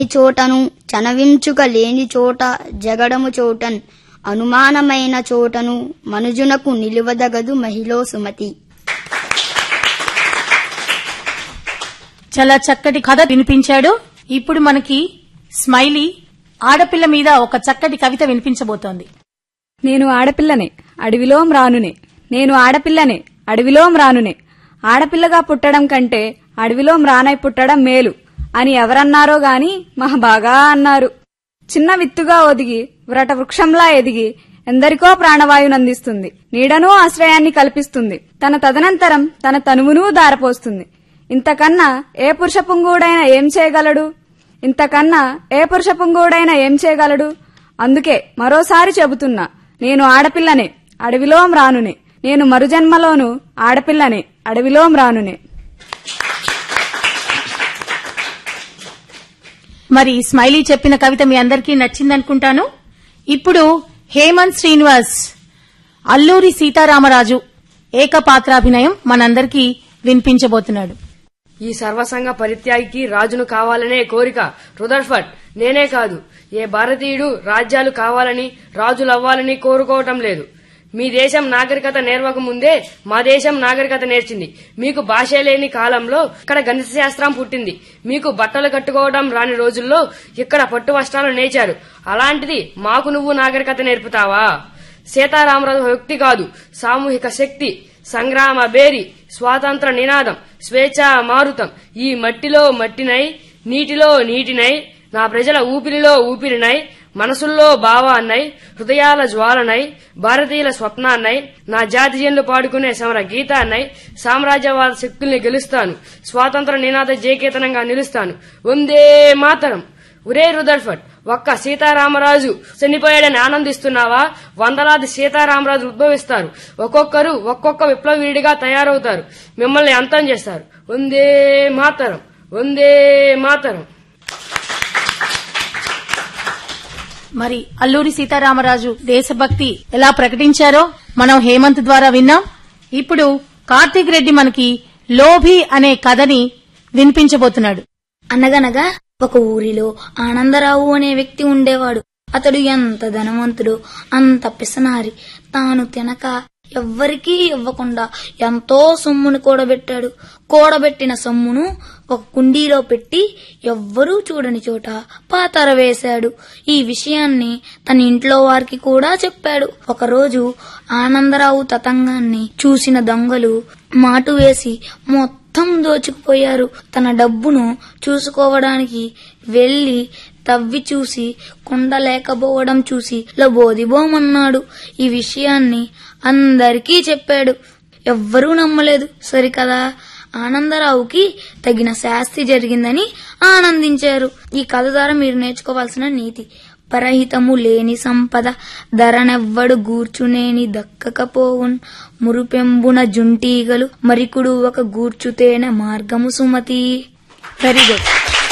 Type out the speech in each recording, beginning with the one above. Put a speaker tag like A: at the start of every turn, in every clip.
A: చోటను చనవించుక లేని చోట జగడము చోటన్ అనుమానమైన చోటను మనుజునకు నిలువదగదు మహిళో సుమతి
B: చాలా చక్కటి కథ వినిపించాడు ఇప్పుడు మనకి స్మైలీ ఆడపిల్ల మీద ఒక చక్కటి కవిత వినిపించబోతోంది
C: నేను ఆడపిల్లనే అడవిలోం రానునే నేను ఆడపిల్లనే అడవిలోం రానునే ఆడపిల్లగా పుట్టడం కంటే అడవిలోం రానై పుట్టడం మేలు అని ఎవరన్నారో గాని మహా బాగా అన్నారు చిన్న విత్తుగా ఒదిగి వ్రట వృక్షంలా ఎదిగి ఎందరికో ప్రాణవాయునందిస్తుంది నీడనూ ఆశ్రయాన్ని కల్పిస్తుంది తన తదనంతరం తన తనువునూ దారపోస్తుంది ఇంతకన్నా ఏ పురుష పుంగుడైనా ఏం చేయగలడు ఇంతకన్నా ఏ పురుష పుంగుడైనా ఏం చేయగలడు అందుకే మరోసారి చెబుతున్నా నేను ఆడపిల్లనే అడవిలోం రానునే నేను మరుజన్మలోను ఆడపిల్లనే అడవిలోం రానునే
B: మరి స్మైలీ చెప్పిన కవిత మీ అందరికీ నచ్చిందనుకుంటాను ఇప్పుడు హేమంత్ శ్రీనివాస్ అల్లూరి సీతారామరాజు ఏకపాత్రాభినయం మనందరికీ వినిపించబోతున్నాడు
D: ఈ సర్వసంగ పరిత్యాగికి రాజును కావాలనే కోరిక రుదర్ఫర్డ్ నేనే కాదు ఏ భారతీయుడు రాజ్యాలు కావాలని రాజులవ్వాలని కోరుకోవటం లేదు మీ దేశం నాగరికత నేర్వక ముందే మా దేశం నాగరికత నేర్చింది మీకు భాష లేని కాలంలో ఇక్కడ గణిత శాస్త్రం పుట్టింది మీకు బట్టలు కట్టుకోవడం రాని రోజుల్లో ఇక్కడ పట్టు వస్త్రాలు నేర్చారు అలాంటిది మాకు నువ్వు నాగరికత నేర్పుతావా సీతారామరాజు ఒక వ్యక్తి కాదు సామూహిక శక్తి సంగ్రామ బేరి స్వాతంత్ర నినాదం స్వేచ్ఛా మారుతం ఈ మట్టిలో మట్టినై నీటిలో నీటినై నా ప్రజల ఊపిరిలో ఊపిరినై మనసుల్లో భావాన్నై హృదయాల జ్వాలనై భారతీయుల స్వప్నాన్నై నా జాతి జన్లు పాడుకునే సమర గీతాన్నై సామ్రాజ్యవాద శక్తుల్ని గెలుస్తాను స్వాతంత్ర నినాద జయకేతనంగా నిలుస్తాను వందే మాతరం ఒరే రుదర్ఫర్డ్ ఒక్క సీతారామరాజు చనిపోయాడని ఆనందిస్తున్నావా వందలాది సీతారామరాజు ఉద్భవిస్తారు ఒక్కొక్కరు ఒక్కొక్క విప్లవీడిగా తయారవుతారు మిమ్మల్ని అంతం చేస్తారు వందే మాతరం వందే మాతరం
B: మరి అల్లూరి సీతారామరాజు దేశభక్తి ఎలా ప్రకటించారో మనం హేమంత్ ద్వారా విన్నాం ఇప్పుడు కార్తీక్ రెడ్డి మనకి లోభి అనే కథని వినిపించబోతున్నాడు
E: అనగనగా ఒక ఊరిలో ఆనందరావు అనే వ్యక్తి ఉండేవాడు అతడు ఎంత ధనవంతుడు అంత పిసనారి తాను తినక ఎవ్వరికీ ఇవ్వకుండా ఎంతో సొమ్మును కూడబెట్టాడు కూడబెట్టిన సొమ్మును ఒక కుండీలో పెట్టి ఎవ్వరూ చూడని చోట పాతర వేశాడు ఈ విషయాన్ని తన ఇంట్లో వారికి కూడా చెప్పాడు ఒకరోజు ఆనందరావు తతంగాన్ని చూసిన దొంగలు మాటు వేసి మొత్తం దోచుకుపోయారు తన డబ్బును చూసుకోవడానికి వెళ్లి తవ్వి చూసి కుండ లేకపోవడం చూసి లబోదిబోమన్నాడు ఈ విషయాన్ని అందరికీ చెప్పాడు ఎవ్వరూ నమ్మలేదు సరికదా ఆనందరావుకి తగిన శాస్తి జరిగిందని ఆనందించారు ఈ కథ ద్వారా మీరు నేర్చుకోవాల్సిన నీతి పరహితము లేని సంపద ధరనెవ్వడు గూర్చునేని దక్కకపోవున్ మురుపెంబున జుంటీగలు మరికుడు ఒక గూర్చుతేన మార్గము సుమతి
B: వెరీ గుడ్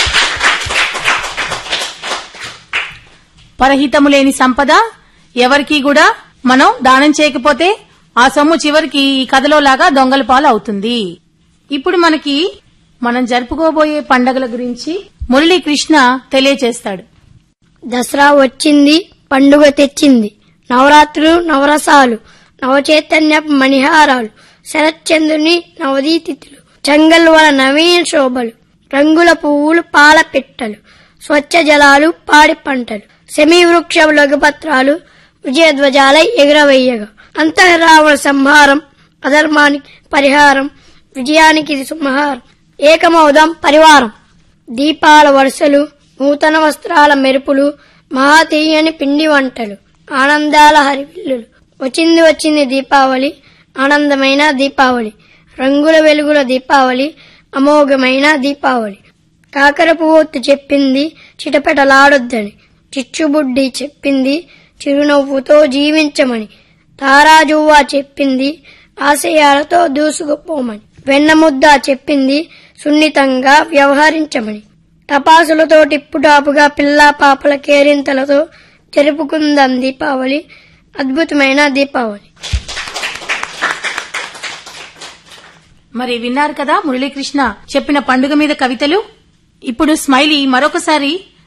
B: పరహితము లేని సంపద ఎవరికి కూడా మనం దానం చేయకపోతే ఆ సొమ్ము చివరికి ఈ కథలో లాగా దొంగల పాలు అవుతుంది ఇప్పుడు మనకి మనం జరుపుకోబోయే పండగల గురించి మురళీకృష్ణ తెలియచేస్తాడు
A: దసరా వచ్చింది పండుగ తెచ్చింది నవరాత్రులు నవరసాలు నవచైతన్యపు మణిహారాలు శరత్చంద్రుని నవదీతిథులు చంగల్వల నవీన శోభలు రంగుల పువ్వులు పాల పిట్టలు స్వచ్ఛ జలాలు పాడి పంటలు సెమీ వృక్ష లఘుపత్రాలు విజయధ్వజాలై ఎగురవయ్యగా అంతఃరావణ సంహారం అధర్మానికి పరిహారం విజయానికి ఇది సంహారం ఏకమౌదం పరివారం దీపాల వరుసలు నూతన వస్త్రాల మెరుపులు మహా తీయని పిండి వంటలు ఆనందాల హరివిల్లులు వచ్చింది వచ్చింది దీపావళి ఆనందమైన దీపావళి రంగుల వెలుగుల దీపావళి అమోఘమైన దీపావళి కాకర పువ్వొత్తు చెప్పింది చిటపెటలాడొద్దని చిచ్చుబుడ్డి చెప్పింది చిరునవ్వుతో జీవించమని తారాజువ్వా చెప్పింది ఆశయాలతో దూసుకుపోమని వెన్నముద్ద చెప్పింది సున్నితంగా వ్యవహరించమని టపాసులతో టిప్పుటాపుగా పిల్లా పాపల కేరింతలతో జరుపుకుందాం దీపావళి అద్భుతమైన దీపావళి
B: మరి విన్నారు కదా మురళీకృష్ణ చెప్పిన పండుగ మీద కవితలు ఇప్పుడు స్మైలీ మరొకసారి